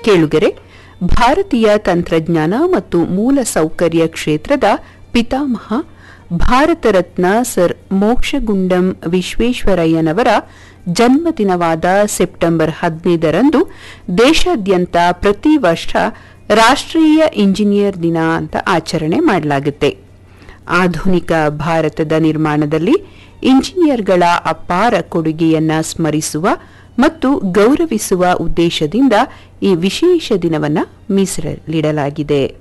ಕೇಳುಗೆರೆ ಭಾರತೀಯ ತಂತ್ರಜ್ಞಾನ ಮತ್ತು ಮೂಲ ಸೌಕರ್ಯ ಕ್ಷೇತ್ರದ ಪಿತಾಮಹ ಭಾರತ ರತ್ನ ಸರ್ ಮೋಕ್ಷಗುಂಡಂ ವಿಶ್ವೇಶ್ವರಯ್ಯನವರ ಜನ್ಮದಿನವಾದ ಸೆಪ್ಟೆಂಬರ್ ಹದಿನೈದರಂದು ದೇಶಾದ್ಯಂತ ಪ್ರತಿ ವರ್ಷ ರಾಷ್ಟ್ರೀಯ ಇಂಜಿನಿಯರ್ ದಿನ ಅಂತ ಆಚರಣೆ ಮಾಡಲಾಗುತ್ತೆ ಆಧುನಿಕ ಭಾರತದ ನಿರ್ಮಾಣದಲ್ಲಿ ಇಂಜಿನಿಯರ್ಗಳ ಅಪಾರ ಕೊಡುಗೆಯನ್ನ ಸ್ಮರಿಸುವ ಮತ್ತು ಗೌರವಿಸುವ ಉದ್ದೇಶದಿಂದ ಈ ವಿಶೇಷ ದಿನವನ್ನು ಮೀಸಲಿಡಲಾಗಿದೆ